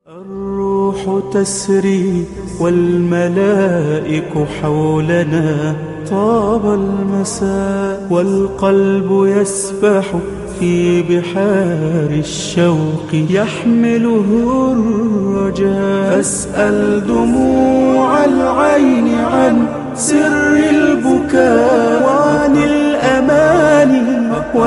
الروح تسري والملائك حولنا طاب المساء والقلب يسبح في بحار الشوق يحمله الرجاء فاسأل دموع العين عن سر البكاء وعن الأماني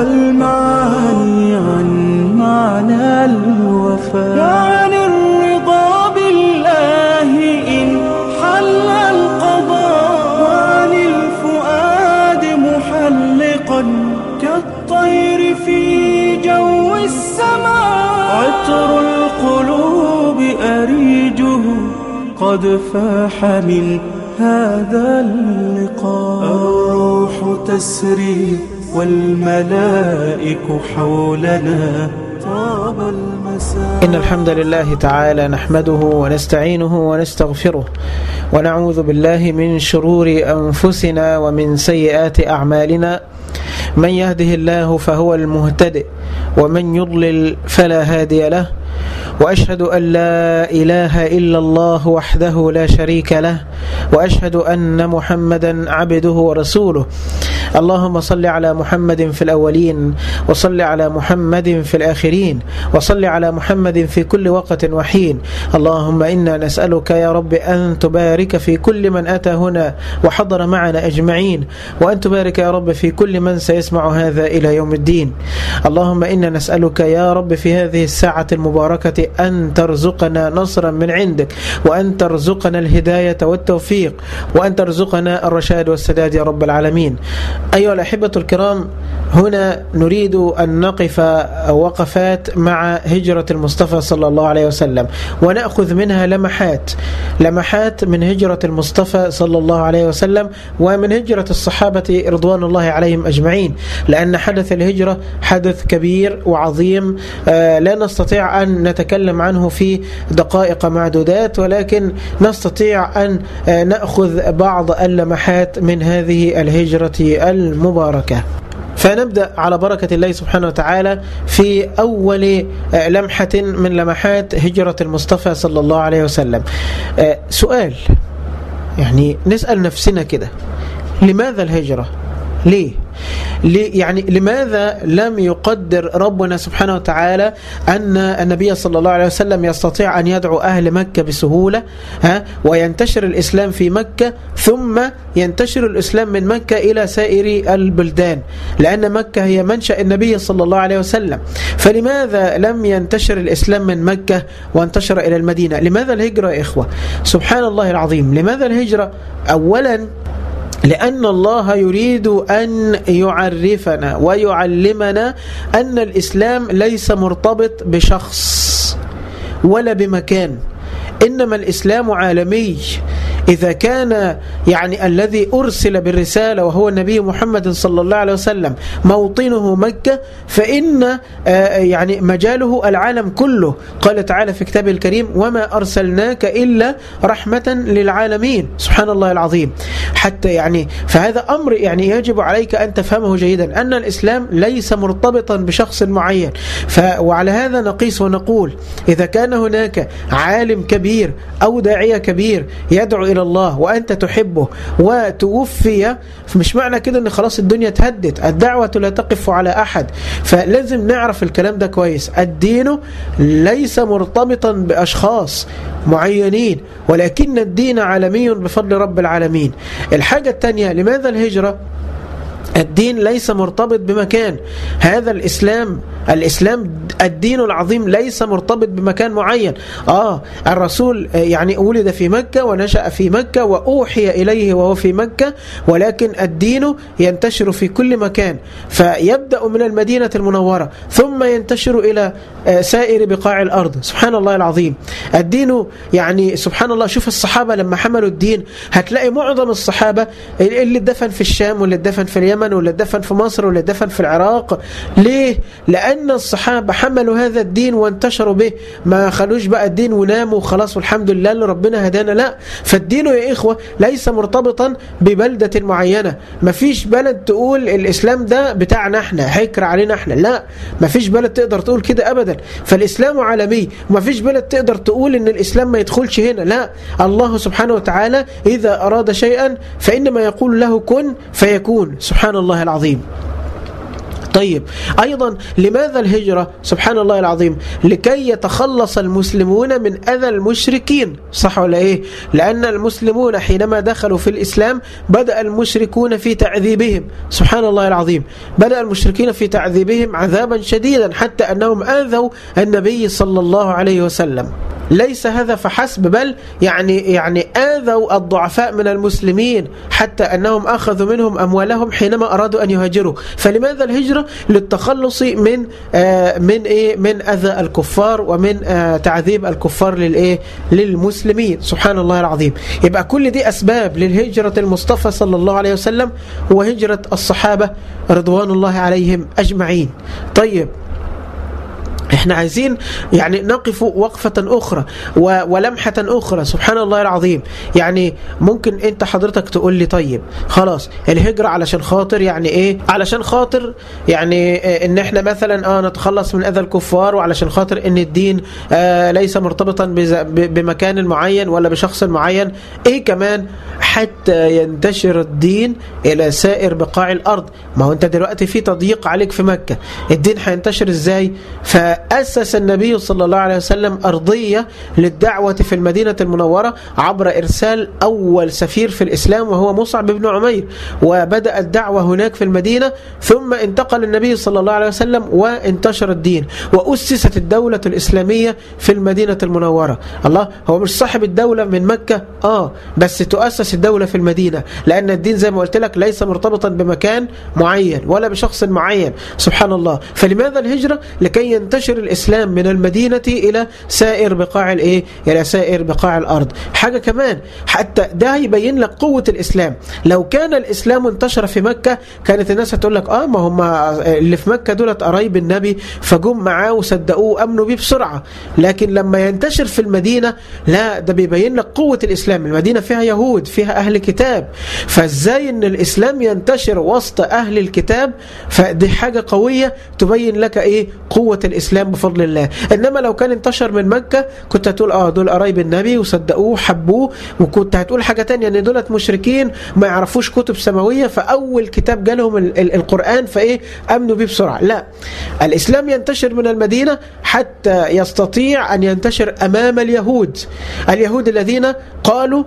والمعاني عن معنى الوفاء وعن الرضا بالله إن حل القضاء وعن الفؤاد محلقا كالطير في جو السماء عطر القلوب أريجه قد فاح من هذا اللقاء الروح تسري والملائك حولنا طاب المساء إن الحمد لله تعالى نحمده ونستعينه ونستغفره ونعوذ بالله من شرور أنفسنا ومن سيئات أعمالنا من يهده الله فهو المهتدئ ومن يضلل فلا هادي له وأشهد أن لا إله إلا الله وحده لا شريك له وأشهد أن محمدا عبده ورسوله اللهم صل على محمد في الأولين وصل على محمد في الآخرين وصل على محمد في كل وقت وحين اللهم إنا نسألك يا رب أن تبارك في كل من أتى هنا وحضر معنا أجمعين وأن تبارك يا رب في كل من سيسمع هذا إلى يوم الدين اللهم إنا نسألك يا رب في هذه الساعة المباركة أن ترزقنا نصرا من عندك وأن ترزقنا الهداية والتوفيق وأن ترزقنا الرشاد والسداد يا رب العالمين أيها الأحبة الكرام هنا نريد أن نقف وقفات مع هجرة المصطفى صلى الله عليه وسلم ونأخذ منها لمحات لمحات من هجرة المصطفى صلى الله عليه وسلم ومن هجرة الصحابة رضوان الله عليهم أجمعين لأن حدث الهجرة حدث كبير وعظيم لا نستطيع أن نتكلم عنه في دقائق معدودات ولكن نستطيع أن نأخذ بعض اللمحات من هذه الهجرة المباركة فنبدأ على بركة الله سبحانه وتعالى في أول لمحة من لمحات هجرة المصطفى صلى الله عليه وسلم سؤال يعني نسأل نفسنا كده لماذا الهجرة ليه يعني لماذا لم يقدر ربنا سبحانه وتعالى أن النبي صلى الله عليه وسلم يستطيع أن يدعو أهل مكة بسهولة ها وينتشر الإسلام في مكة ثم ينتشر الإسلام من مكة إلى سائر البلدان لأن مكة هي منشأ النبي صلى الله عليه وسلم فلماذا لم ينتشر الإسلام من مكة وانتشر إلى المدينة لماذا الهجرة يا إخوة سبحان الله العظيم لماذا الهجرة أولا لأن الله يريد أن يعرفنا ويعلمنا أن الإسلام ليس مرتبط بشخص ولا بمكان إنما الإسلام عالمي إذا كان يعني الذي أرسل بالرسالة وهو النبي محمد صلى الله عليه وسلم موطنه مكة فإن يعني مجاله العالم كله قال تعالى في كتابه الكريم وما أرسلناك إلا رحمة للعالمين سبحان الله العظيم حتى يعني فهذا أمر يعني يجب عليك أن تفهمه جيدا أن الإسلام ليس مرتبطا بشخص معين ف وعلى هذا نقيس ونقول إذا كان هناك عالم كبير أو داعية كبير يدعو إلى الله وأنت تحبه وتوفي فمش معنى كده أن خلاص الدنيا تهدت الدعوة لا تقف على أحد فلازم نعرف الكلام ده كويس الدين ليس مرتبطا بأشخاص معينين ولكن الدين عالمي بفضل رب العالمين الحاجة الثانية لماذا الهجرة الدين ليس مرتبط بمكان هذا الإسلام الإسلام الدين العظيم ليس مرتبط بمكان معين آه الرسول يعني ولد في مكة ونشأ في مكة وأوحي إليه وهو في مكة ولكن الدين ينتشر في كل مكان فيبدأ من المدينة المنورة ثم ينتشر إلى سائر بقاع الأرض سبحان الله العظيم الدين يعني سبحان الله شوف الصحابة لما حملوا الدين هتلاقي معظم الصحابة اللي اتدفن في الشام واللي اتدفن في اليمن اليمن واللي اتدفن في مصر واللي اتدفن في العراق ليه؟ لأن الصحابة حملوا هذا الدين وانتشروا به ما خلوش بقى الدين وناموا وخلاص والحمد لله اللي ربنا هدانا لا فالدين يا إخوة ليس مرتبطا ببلدة معينة مفيش بلد تقول الإسلام ده بتاعنا احنا هيكر علينا احنا لا مفيش بلد تقدر تقول كده أبدا فالإسلام عالمي ومفيش بلد تقدر تقول إن الإسلام ما يدخلش هنا لا الله سبحانه وتعالى إذا أراد شيئا فإنما يقول له كن فيكون سبحان الله العظيم طيب أيضا لماذا الهجرة سبحان الله العظيم لكي يتخلص المسلمون من أذى المشركين صح ولا إيه لأن المسلمون حينما دخلوا في الإسلام بدأ المشركون في تعذيبهم سبحان الله العظيم بدأ المشركين في تعذيبهم عذابا شديدا حتى أنهم آذوا النبي صلى الله عليه وسلم ليس هذا فحسب بل يعني يعني آذوا الضعفاء من المسلمين حتى أنهم أخذوا منهم أموالهم حينما أرادوا أن يهاجروا فلماذا الهجرة للتخلص من آه من إيه من أذى الكفار ومن آه تعذيب الكفار للإيه للمسلمين سبحان الله العظيم يبقى كل دي أسباب للهجرة المصطفى صلى الله عليه وسلم وهجرة الصحابة رضوان الله عليهم أجمعين طيب احنا عايزين يعني نقف وقفة أخرى ولمحة أخرى سبحان الله العظيم يعني ممكن أنت حضرتك تقول لي طيب خلاص الهجرة علشان خاطر يعني إيه علشان خاطر يعني إن احنا مثلا آه نتخلص من أذى الكفار وعلشان خاطر إن الدين آه ليس مرتبطا بمكان معين ولا بشخص معين إيه كمان حتى ينتشر الدين إلى سائر بقاع الأرض ما هو أنت دلوقتي في تضييق عليك في مكة الدين هينتشر إزاي ف أسس النبي صلى الله عليه وسلم أرضية للدعوة في المدينة المنورة عبر إرسال أول سفير في الإسلام وهو مصعب بن عمير وبدأ الدعوة هناك في المدينة ثم انتقل النبي صلى الله عليه وسلم وانتشر الدين وأسست الدولة الإسلامية في المدينة المنورة الله هو مش صاحب الدولة من مكة آه بس تؤسس الدولة في المدينة لأن الدين زي ما قلت لك ليس مرتبطا بمكان معين ولا بشخص معين سبحان الله فلماذا الهجرة لكي ينتشر الإسلام من المدينة إلى سائر بقاع الإيه إلى سائر بقاع الأرض حاجة كمان حتى ده يبين لك قوة الإسلام لو كان الإسلام انتشر في مكة كانت الناس هتقول لك آه ما هم اللي في مكة دولت قرايب النبي فجم معاه وصدقوه أمنوا بيه بسرعة لكن لما ينتشر في المدينة لا ده بيبين لك قوة الإسلام المدينة فيها يهود فيها أهل كتاب فإزاي أن الإسلام ينتشر وسط أهل الكتاب فدي حاجة قوية تبين لك إيه قوة الإسلام بفضل الله إنما لو كان انتشر من مكة كنت هتقول آه دول قرايب النبي وصدقوه حبوه وكنت هتقول حاجة تانية أن دولت مشركين ما يعرفوش كتب سماوية فأول كتاب جالهم القرآن فإيه أمنوا بيه بسرعة لا الإسلام ينتشر من المدينة حتى يستطيع أن ينتشر أمام اليهود اليهود الذين قالوا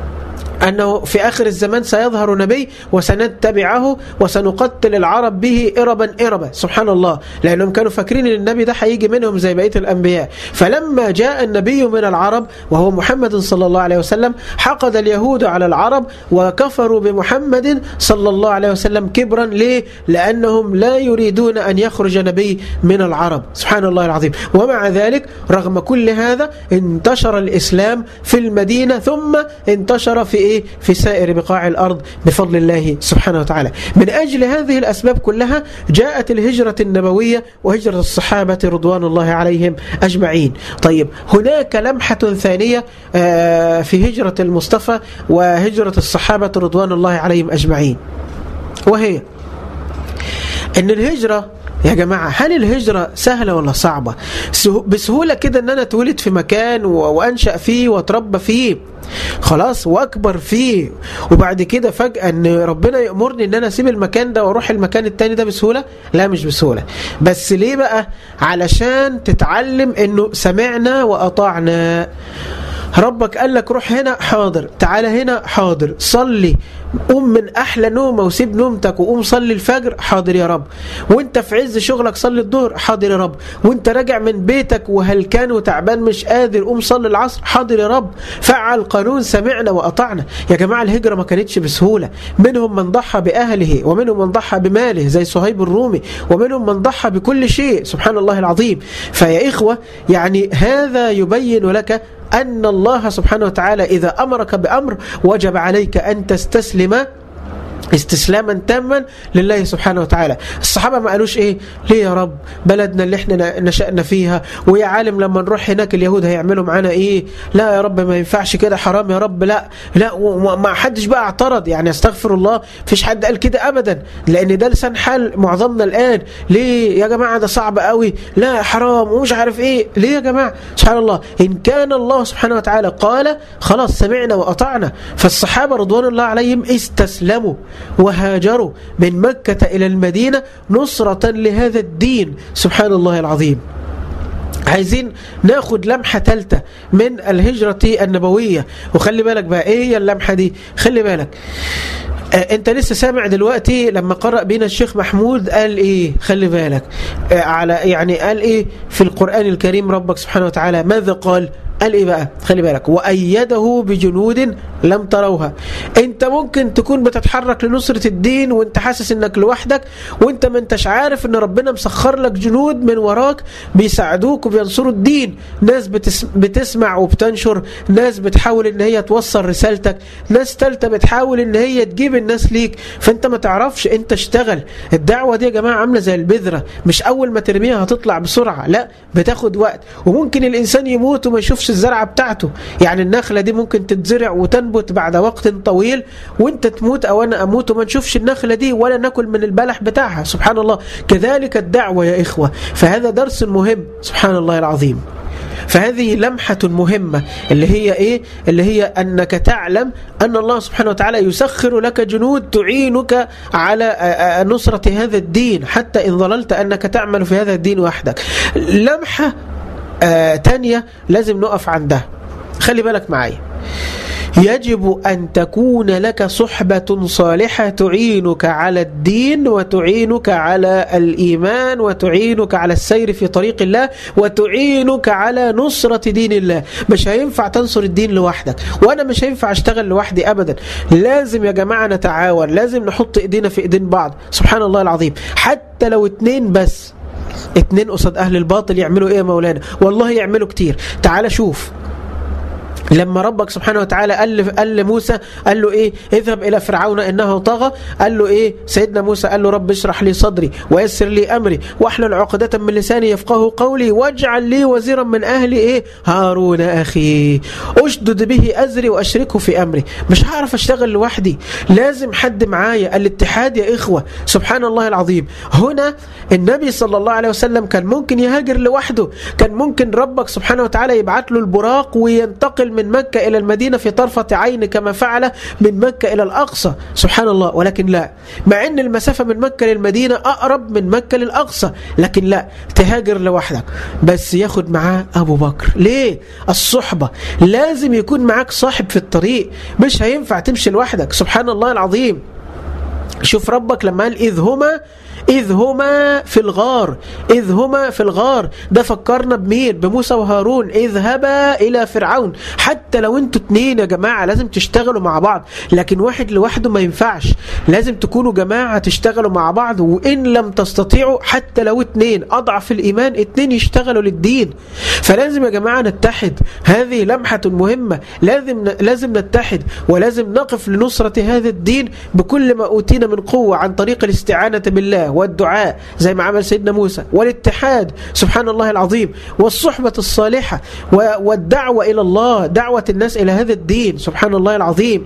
أنه في آخر الزمان سيظهر نبي وسنتبعه وسنقتل العرب به إربا إربا سبحان الله لأنهم كانوا فاكرين أن النبي ده هيجي منهم زي بقية الأنبياء فلما جاء النبي من العرب وهو محمد صلى الله عليه وسلم حقد اليهود على العرب وكفروا بمحمد صلى الله عليه وسلم كبرا ليه؟ لأنهم لا يريدون أن يخرج نبي من العرب سبحان الله العظيم ومع ذلك رغم كل هذا انتشر الإسلام في المدينة ثم انتشر في إيه؟ في سائر بقاع الأرض بفضل الله سبحانه وتعالى من أجل هذه الأسباب كلها جاءت الهجرة النبوية وهجرة الصحابة رضوان الله عليهم أجمعين طيب هناك لمحة ثانية في هجرة المصطفى وهجرة الصحابة رضوان الله عليهم أجمعين وهي أن الهجرة يا جماعة هل الهجرة سهلة ولا صعبة بسهولة كده ان انا اتولد في مكان وانشأ فيه واتربى فيه خلاص واكبر فيه وبعد كده فجأة ان ربنا يأمرني ان انا اسيب المكان ده واروح المكان التاني ده بسهولة لا مش بسهولة بس ليه بقى علشان تتعلم انه سمعنا واطعنا ربك قال لك روح هنا حاضر تعالى هنا حاضر صلي قوم من احلى نومه وسيب نومتك وقوم صلي الفجر حاضر يا رب وانت في عز شغلك صلي الظهر حاضر يا رب وانت راجع من بيتك وهلكان وتعبان مش قادر قوم صلي العصر حاضر يا رب فعل قانون سمعنا واطعنا يا جماعه الهجره ما كانتش بسهوله منهم من ضحى باهله ومنهم من ضحى بماله زي صهيب الرومي ومنهم من ضحى بكل شيء سبحان الله العظيم فيا اخوه يعني هذا يبين لك أن الله سبحانه وتعالى إذا أمرك بأمر وجب عليك أن تستسلم استسلاما تاما لله سبحانه وتعالى الصحابة ما قالوش ايه ليه يا رب بلدنا اللي احنا نشأنا فيها ويا عالم لما نروح هناك اليهود هيعملوا معانا ايه لا يا رب ما ينفعش كده حرام يا رب لا لا وما حدش بقى اعترض يعني استغفر الله فيش حد قال كده ابدا لان ده لسان حال معظمنا الان ليه يا جماعة ده صعب قوي لا حرام ومش عارف ايه ليه يا جماعة سبحان الله ان كان الله سبحانه وتعالى قال خلاص سمعنا وأطعنا فالصحابة رضوان الله عليهم استسلموا وهاجروا من مكة إلى المدينة نصرة لهذا الدين سبحان الله العظيم عايزين ناخد لمحة ثالثة من الهجرة النبوية وخلي بالك بقى ايه هي اللمحة دي خلي بالك آه انت لسه سامع دلوقتي لما قرأ بينا الشيخ محمود قال ايه خلي بالك آه على يعني قال ايه في القرآن الكريم ربك سبحانه وتعالى ماذا قال قال ايه بقى خلي بالك وأيده بجنود لم تروها انت ممكن تكون بتتحرك لنصرة الدين وانت حاسس انك لوحدك وانت ما انتش عارف ان ربنا مسخر لك جنود من وراك بيساعدوك وبينصروا الدين ناس بتس بتسمع وبتنشر ناس بتحاول ان هي توصل رسالتك ناس تالتة بتحاول ان هي تجيب الناس ليك فانت ما تعرفش انت اشتغل الدعوة دي يا جماعة عاملة زي البذرة مش اول ما ترميها هتطلع بسرعة لا بتاخد وقت وممكن الانسان يموت وما يشوفش الزرعة بتاعته يعني النخلة دي ممكن تتزرع وتنبت بعد وقت طويل وانت تموت او انا اموت وما نشوفش النخلة دي ولا ناكل من البلح بتاعها سبحان الله كذلك الدعوة يا اخوة فهذا درس مهم سبحان الله العظيم فهذه لمحة مهمة اللي هي إيه اللي هي أنك تعلم أن الله سبحانه وتعالى يسخر لك جنود تعينك على نصرة هذا الدين حتى إن ظللت أنك تعمل في هذا الدين وحدك لمحة آه تانية لازم نقف عندها خلي بالك معايا يجب أن تكون لك صحبة صالحة تعينك على الدين وتعينك على الإيمان وتعينك على السير في طريق الله وتعينك على نصرة دين الله مش هينفع تنصر الدين لوحدك وأنا مش هينفع أشتغل لوحدي أبدا لازم يا جماعة نتعاون لازم نحط إيدينا في إيدين بعض سبحان الله العظيم حتى لو اتنين بس اتنين قصاد أهل الباطل يعملوا إيه يا مولانا والله يعملوا كتير تعال شوف لما ربك سبحانه وتعالى قال قال لموسى قال له ايه اذهب الى فرعون انه طغى قال له ايه سيدنا موسى قال له رب اشرح لي صدري ويسر لي امري واحلل عقدة من لساني يفقه قولي واجعل لي وزيرا من اهلي ايه هارون اخي اشدد به ازري واشركه في امري مش هعرف اشتغل لوحدي لازم حد معايا الاتحاد يا اخوه سبحان الله العظيم هنا النبي صلى الله عليه وسلم كان ممكن يهاجر لوحده كان ممكن ربك سبحانه وتعالى يبعت له البراق وينتقل من مكة إلى المدينة في طرفة عين كما فعل من مكة إلى الأقصى سبحان الله ولكن لا مع أن المسافة من مكة للمدينة أقرب من مكة للأقصى لكن لا تهاجر لوحدك بس ياخد معاه أبو بكر ليه؟ الصحبة لازم يكون معاك صاحب في الطريق مش هينفع تمشي لوحدك سبحان الله العظيم شوف ربك لما قال إذ هما إذ هما في الغار إذ هما في الغار ده فكرنا بمين بموسى وهارون اذهبا إلى فرعون حتى لو انتوا اتنين يا جماعة لازم تشتغلوا مع بعض لكن واحد لوحده ما ينفعش لازم تكونوا جماعة تشتغلوا مع بعض وإن لم تستطيعوا حتى لو اتنين أضعف الإيمان اتنين يشتغلوا للدين فلازم يا جماعة نتحد هذه لمحة مهمة لازم لازم نتحد ولازم نقف لنصرة هذا الدين بكل ما أوتينا من قوة عن طريق الاستعانة بالله والدعاء زي ما عمل سيدنا موسى والاتحاد سبحان الله العظيم والصحبة الصالحة والدعوة إلى الله دعوة الناس إلى هذا الدين سبحان الله العظيم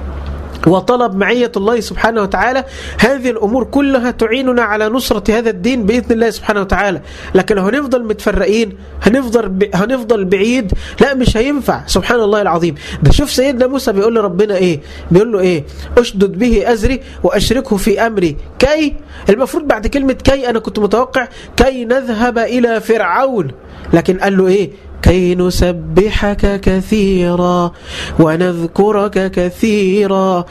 وطلب معية الله سبحانه وتعالى هذه الأمور كلها تعيننا على نصرة هذا الدين بإذن الله سبحانه وتعالى لكن لو هنفضل متفرقين هنفضل ب... هنفضل بعيد لا مش هينفع سبحان الله العظيم ده شوف سيدنا موسى بيقول لربنا إيه بيقول له إيه أشدد به أزري وأشركه في أمري كي المفروض بعد كلمة كي أنا كنت متوقع كي نذهب إلى فرعون لكن قال له إيه كي نسبحك كثيرا ونذكرك كثيرا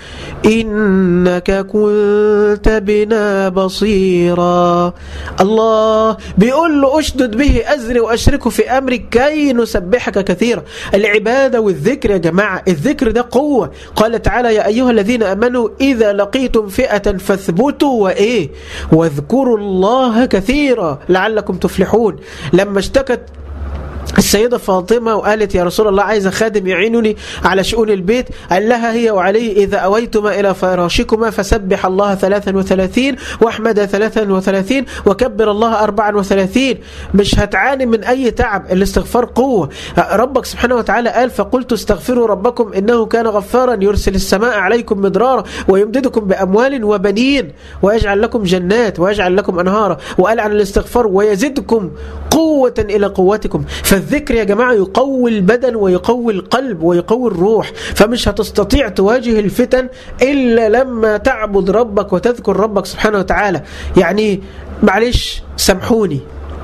إنك كنت بنا بصيرا الله بيقول له أشدد به أزري وأشركه في أمري كي نسبحك كثيرا العبادة والذكر يا جماعة الذكر ده قوة قال تعالى يا أيها الذين أمنوا إذا لقيتم فئة فاثبتوا وإيه واذكروا الله كثيرا لعلكم تفلحون لما اشتكت السيدة فاطمة وقالت يا رسول الله عايزة خادم يعينني على شؤون البيت قال لها هي وعلي إذا أويتما إلى فراشكما فسبح الله 33 واحمد 33 وكبر الله 34 مش هتعاني من أي تعب الاستغفار قوة ربك سبحانه وتعالى قال فقلت استغفروا ربكم إنه كان غفارا يرسل السماء عليكم مدرارا ويمددكم بأموال وبنين ويجعل لكم جنات ويجعل لكم أنهارا وقال عن الاستغفار ويزدكم قوة إلى قوتكم فالذكر يا جماعة يقوي البدن ويقوي القلب ويقوي الروح فمش هتستطيع تواجه الفتن إلا لما تعبد ربك وتذكر ربك سبحانه وتعالى يعني معلش سامحوني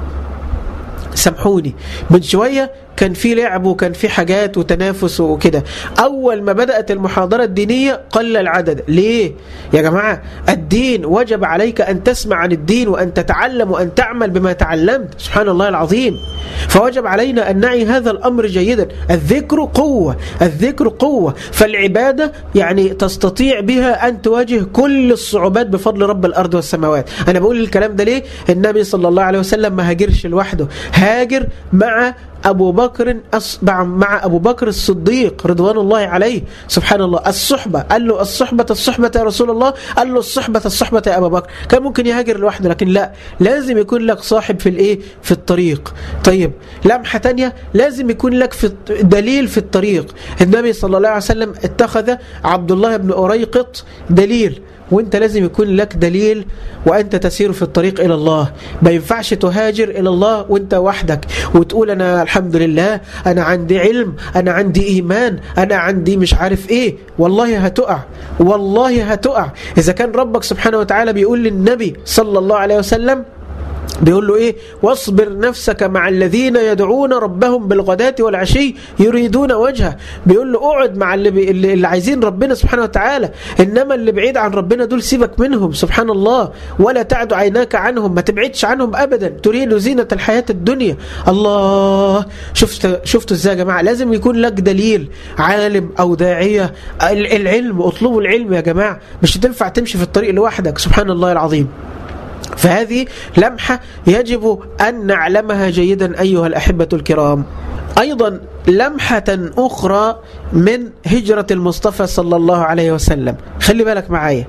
سامحوني من شوية كان في لعب وكان في حاجات وتنافس وكده أول ما بدأت المحاضرة الدينية قل العدد ليه؟ يا جماعة الدين وجب عليك أن تسمع عن الدين وأن تتعلم وأن تعمل بما تعلمت سبحان الله العظيم فوجب علينا أن نعي هذا الأمر جيدا الذكر قوة الذكر قوة فالعبادة يعني تستطيع بها أن تواجه كل الصعوبات بفضل رب الأرض والسماوات أنا بقول الكلام ده ليه؟ النبي صلى الله عليه وسلم ما هاجرش لوحده هاجر مع أبو بكر مع أبو بكر الصديق رضوان الله عليه سبحان الله الصحبة قال له الصحبة الصحبة يا رسول الله قال له الصحبة الصحبة يا أبو بكر كان ممكن يهاجر لوحده لكن لا لازم يكون لك صاحب في الإيه في الطريق طيب لمحة تانية لازم يكون لك في دليل في الطريق النبي صلى الله عليه وسلم اتخذ عبد الله بن أريقط دليل وانت لازم يكون لك دليل وانت تسير في الطريق الى الله ما ينفعش تهاجر الى الله وانت وحدك وتقول انا الحمد لله انا عندي علم انا عندي ايمان انا عندي مش عارف ايه والله هتقع والله هتقع اذا كان ربك سبحانه وتعالى بيقول للنبي صلى الله عليه وسلم بيقول له ايه واصبر نفسك مع الذين يدعون ربهم بالغداة والعشي يريدون وجهه بيقول له اقعد مع اللي, بي اللي عايزين ربنا سبحانه وتعالى انما اللي بعيد عن ربنا دول سيبك منهم سبحان الله ولا تعد عيناك عنهم ما تبعدش عنهم ابدا تريد زينة الحياة الدنيا الله شفت شفتوا ازاي يا جماعة لازم يكون لك دليل عالم او داعية العلم اطلبوا العلم يا جماعة مش هتنفع تمشي في الطريق لوحدك سبحان الله العظيم فهذه لمحة يجب أن نعلمها جيدا أيها الأحبة الكرام أيضا لمحة أخرى من هجرة المصطفى صلى الله عليه وسلم خلي بالك معايا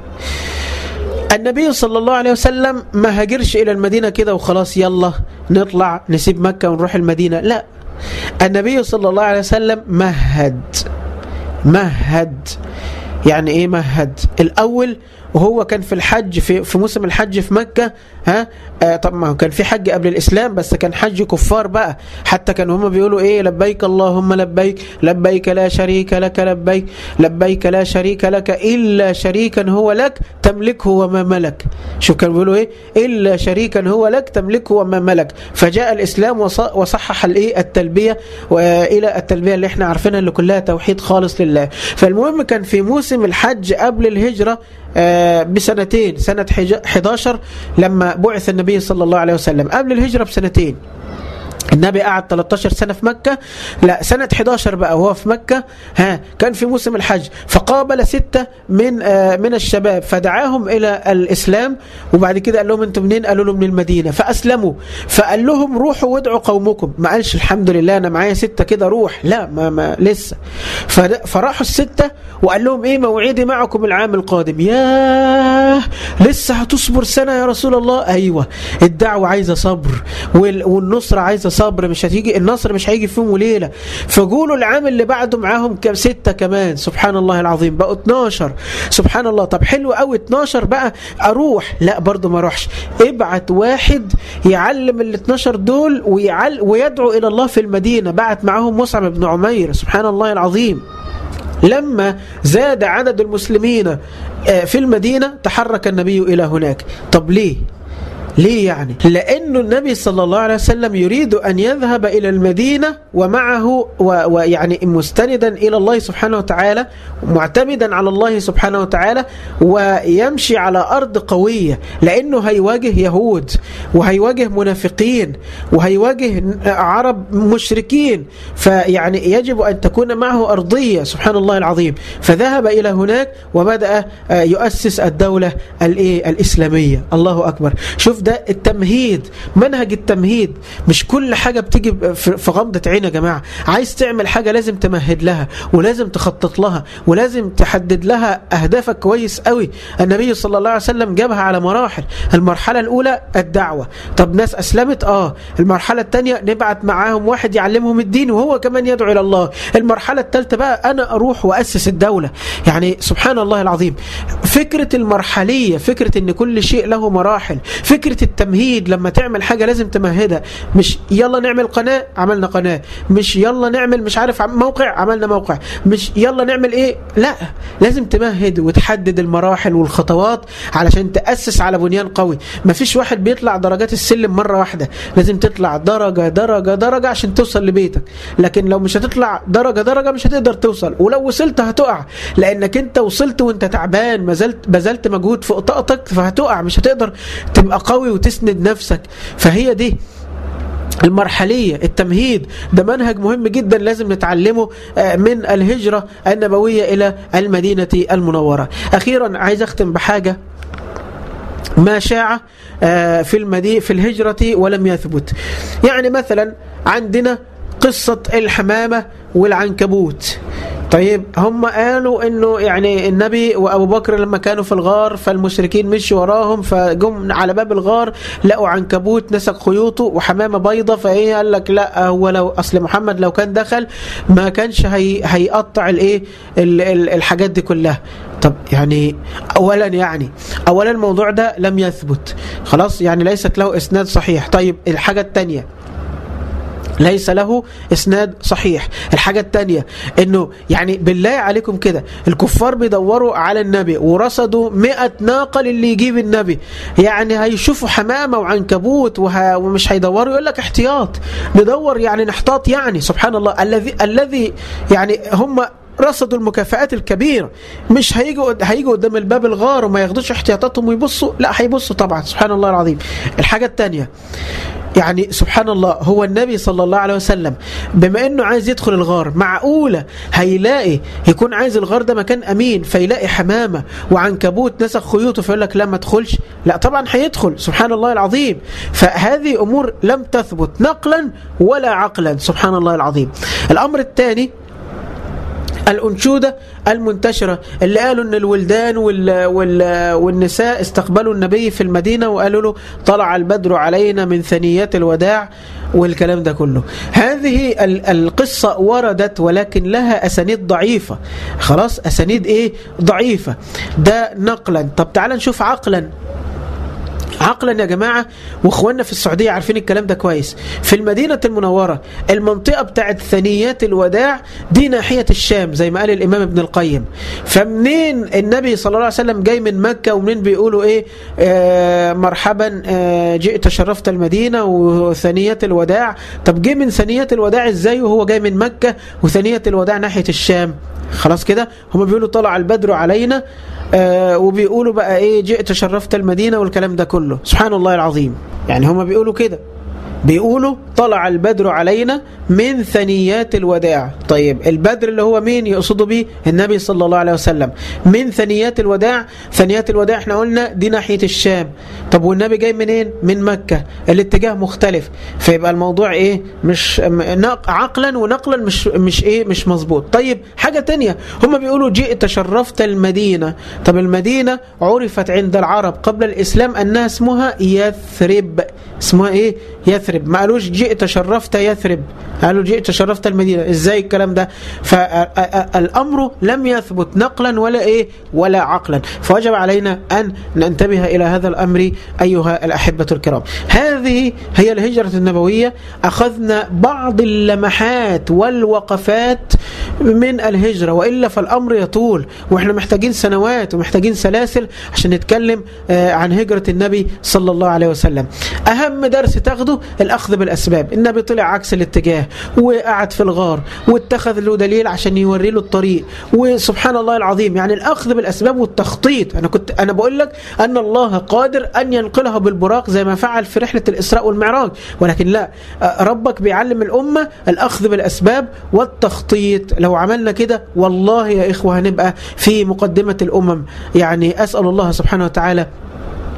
النبي صلى الله عليه وسلم ما هاجرش إلى المدينة كده وخلاص يلا نطلع نسيب مكة ونروح المدينة لا النبي صلى الله عليه وسلم مهد مهد يعني ايه مهد الاول وهو كان في الحج في, في موسم الحج في مكة ها آه طب ما كان في حج قبل الإسلام بس كان حج كفار بقى حتى كانوا هم بيقولوا إيه لبيك اللهم لبيك لبيك لا شريك لك لبيك لبيك لا شريك لك إلا شريكا هو لك تملكه وما ملك شوف كانوا بيقولوا إيه إلا شريكا هو لك تملكه وما ملك فجاء الإسلام وصحح الإيه التلبية وإلى التلبية اللي احنا عارفينها اللي كلها توحيد خالص لله فالمهم كان في موسم الحج قبل الهجرة بسنتين سنة 11 لما بعث النبي صلى الله عليه وسلم قبل الهجرة بسنتين النبي قعد 13 سنة في مكة لا سنة 11 بقى وهو في مكة ها كان في موسم الحج فقابل ستة من آه من الشباب فدعاهم إلى الإسلام وبعد كده قال لهم أنتم منين قالوا له من المدينة فأسلموا فقال لهم روحوا وادعوا قومكم ما قالش الحمد لله أنا معايا ستة كده روح لا ما, ما لسه فراحوا الستة وقال لهم إيه موعدي معكم العام القادم ياه لسه هتصبر سنة يا رسول الله أيوة الدعوة عايزة صبر والنصرة عايزة صبر مش هتيجي النصر مش هيجي في يوم وليله فقولوا العام اللي بعده معاهم كم ستة كمان سبحان الله العظيم بقوا 12 سبحان الله طب حلو قوي 12 بقى اروح لا برضه ما اروحش ابعت واحد يعلم ال 12 دول ويعل ويدعو الى الله في المدينه بعت معاهم مصعب بن عمير سبحان الله العظيم لما زاد عدد المسلمين في المدينة تحرك النبي إلى هناك طب ليه ليه يعني لأنه النبي صلى الله عليه وسلم يريد أن يذهب إلى المدينة ومعه ويعني مستندا إلى الله سبحانه وتعالى معتمدا على الله سبحانه وتعالى ويمشي على أرض قوية لأنه هيواجه يهود وهيواجه منافقين وهيواجه عرب مشركين فيعني يجب أن تكون معه أرضية سبحان الله العظيم فذهب إلى هناك وبدأ يؤسس الدولة الإسلامية الله أكبر شوف ده التمهيد منهج التمهيد مش كل حاجة بتيجي في غمضة عين يا جماعة عايز تعمل حاجة لازم تمهد لها ولازم تخطط لها ولازم تحدد لها أهدافك كويس قوي النبي صلى الله عليه وسلم جابها على مراحل المرحلة الأولى الدعوة طب ناس أسلمت آه المرحلة الثانية نبعت معاهم واحد يعلمهم الدين وهو كمان يدعو إلى الله المرحلة الثالثة بقى أنا أروح وأسس الدولة يعني سبحان الله العظيم فكرة المرحلية فكرة ان كل شيء له مراحل فكرة التمهيد لما تعمل حاجة لازم تمهدها مش يلا نعمل قناة عملنا قناة مش يلا نعمل مش عارف موقع عملنا موقع مش يلا نعمل ايه لا لازم تمهد وتحدد المراحل والخطوات علشان تأسس على بنيان قوي مفيش واحد بيطلع درجات السلم مرة واحدة لازم تطلع درجة درجة درجة عشان توصل لبيتك لكن لو مش هتطلع درجة درجة مش هتقدر توصل ولو وصلت هتقع لانك انت وصلت وانت تعبان بذلت بذلت مجهود فوق طاقتك فهتقع مش هتقدر تبقى قوي وتسند نفسك فهي دي المرحلية التمهيد ده منهج مهم جدا لازم نتعلمه من الهجرة النبوية إلى المدينة المنورة أخيرا عايز أختم بحاجة ما شاع في المدي في الهجرة ولم يثبت يعني مثلا عندنا قصة الحمامة والعنكبوت طيب هم قالوا انه يعني النبي وابو بكر لما كانوا في الغار فالمشركين مشوا وراهم فجم على باب الغار لقوا عنكبوت نسق خيوطه وحمامه بيضه فايه قال لك لا هو لو اصل محمد لو كان دخل ما كانش هي هيقطع الايه الحاجات دي كلها طب يعني اولا يعني اولا الموضوع ده لم يثبت خلاص يعني ليست له اسناد صحيح طيب الحاجه الثانيه ليس له اسناد صحيح الحاجة التانية انه يعني بالله عليكم كده الكفار بيدوروا على النبي ورصدوا مئة ناقة للي يجيب النبي يعني هيشوفوا حمامة وعنكبوت وه... ومش هيدوروا يقول لك احتياط ندور يعني نحتاط يعني سبحان الله الذي الذي يعني هم رصدوا المكافآت الكبيرة مش هيجوا هيجوا قدام الباب الغار وما ياخدوش احتياطاتهم ويبصوا لا هيبصوا طبعا سبحان الله العظيم الحاجة الثانية يعني سبحان الله هو النبي صلى الله عليه وسلم بما انه عايز يدخل الغار معقولة هيلاقي يكون عايز الغار ده مكان امين فيلاقي حمامة وعنكبوت نسخ خيوطه فيقول لك لا ما تدخلش لا طبعا هيدخل سبحان الله العظيم فهذه امور لم تثبت نقلا ولا عقلا سبحان الله العظيم الامر الثاني الأنشودة المنتشرة اللي قالوا أن الولدان وال وال والنساء استقبلوا النبي في المدينة وقالوا له طلع البدر علينا من ثنيات الوداع والكلام ده كله هذه القصة وردت ولكن لها أسانيد ضعيفة خلاص أسانيد إيه ضعيفة ده نقلا طب تعال نشوف عقلا عقلا يا جماعة واخواننا في السعودية عارفين الكلام ده كويس في المدينة المنورة المنطقة بتاعت ثنيات الوداع دي ناحية الشام زي ما قال الإمام ابن القيم فمنين النبي صلى الله عليه وسلم جاي من مكة ومنين بيقولوا إيه آه مرحبا آه جئت شرفت المدينة وثنيات الوداع طب جه من ثنيات الوداع إزاي وهو جاي من مكة وثنيات الوداع ناحية الشام خلاص كده هم بيقولوا طلع البدر علينا آه وبيقولوا بقى ايه جئت شرفت المدينة والكلام ده كله سبحان الله العظيم يعني هم بيقولوا كده بيقولوا طلع البدر علينا من ثنيات الوداع طيب البدر اللي هو مين يقصدوا به النبي صلى الله عليه وسلم من ثنيات الوداع ثنيات الوداع احنا قلنا دي ناحية الشام طب والنبي جاي منين من مكة الاتجاه مختلف فيبقى الموضوع ايه مش عقلا ونقلا مش مش ايه مش مظبوط طيب حاجة تانية هم بيقولوا جئت شرفت المدينة طب المدينة عرفت عند العرب قبل الإسلام أنها اسمها يثرب اسمها ايه يثرب ما قالوش جئت شرفت يثرب قالوا جئت شرفت المدينة ازاي الكلام ده فالأمر لم يثبت نقلا ولا ايه ولا عقلا فوجب علينا أن ننتبه إلى هذا الأمر أيها الأحبة الكرام هذه هي الهجرة النبوية أخذنا بعض اللمحات والوقفات من الهجرة وإلا فالأمر يطول وإحنا محتاجين سنوات ومحتاجين سلاسل عشان نتكلم عن هجرة النبي صلى الله عليه وسلم أهم درس تاخده الأخذ بالأسباب النبي طلع عكس الاتجاه وقعد في الغار واتخذ له دليل عشان يوري له الطريق وسبحان الله العظيم يعني الأخذ بالأسباب والتخطيط أنا كنت أنا بقول لك أن الله قادر أن ينقلها بالبراق زي ما فعل في رحلة الإسراء والمعراج ولكن لا ربك بيعلم الأمة الأخذ بالأسباب والتخطيط لو عملنا كده والله يا إخوة هنبقى في مقدمة الأمم يعني أسأل الله سبحانه وتعالى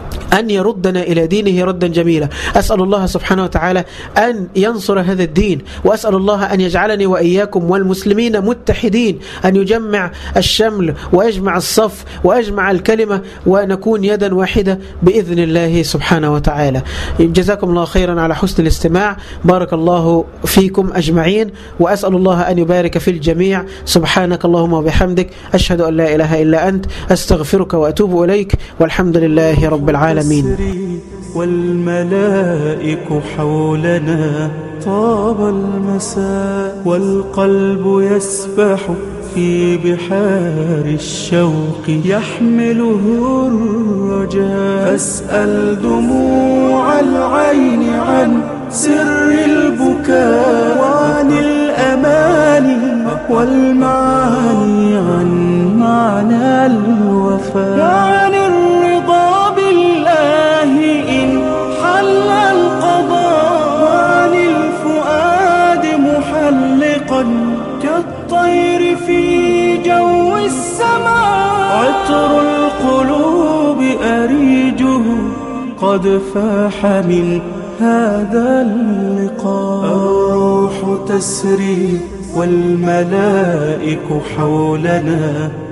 أن يردنا إلى دينه ردا جميلا أسأل الله سبحانه وتعالى أن ينصر هذا الدين وأسأل الله أن يجعلني وإياكم والمسلمين متحدين أن يجمع الشمل ويجمع الصف ويجمع الكلمة ونكون يدا واحدة بإذن الله سبحانه وتعالى جزاكم الله خيرا على حسن الاستماع بارك الله فيكم أجمعين وأسأل الله أن يبارك في الجميع سبحانك اللهم وبحمدك أشهد أن لا إله إلا أنت أستغفرك وأتوب إليك والحمد لله رب العالمين العالمين والملائك حولنا طاب المساء والقلب يسبح في بحار الشوق يحمله الرجاء فاسأل دموع العين عن سر البكاء وعن الأماني والمعاني عن معنى الوفاء وعن الرضا بالله إن حل القضاء وعن الفؤاد محلقا كالطير في جو السماء عطر القلوب أريجه قد فاح من هذا اللقاء الروح تسري والملائك حولنا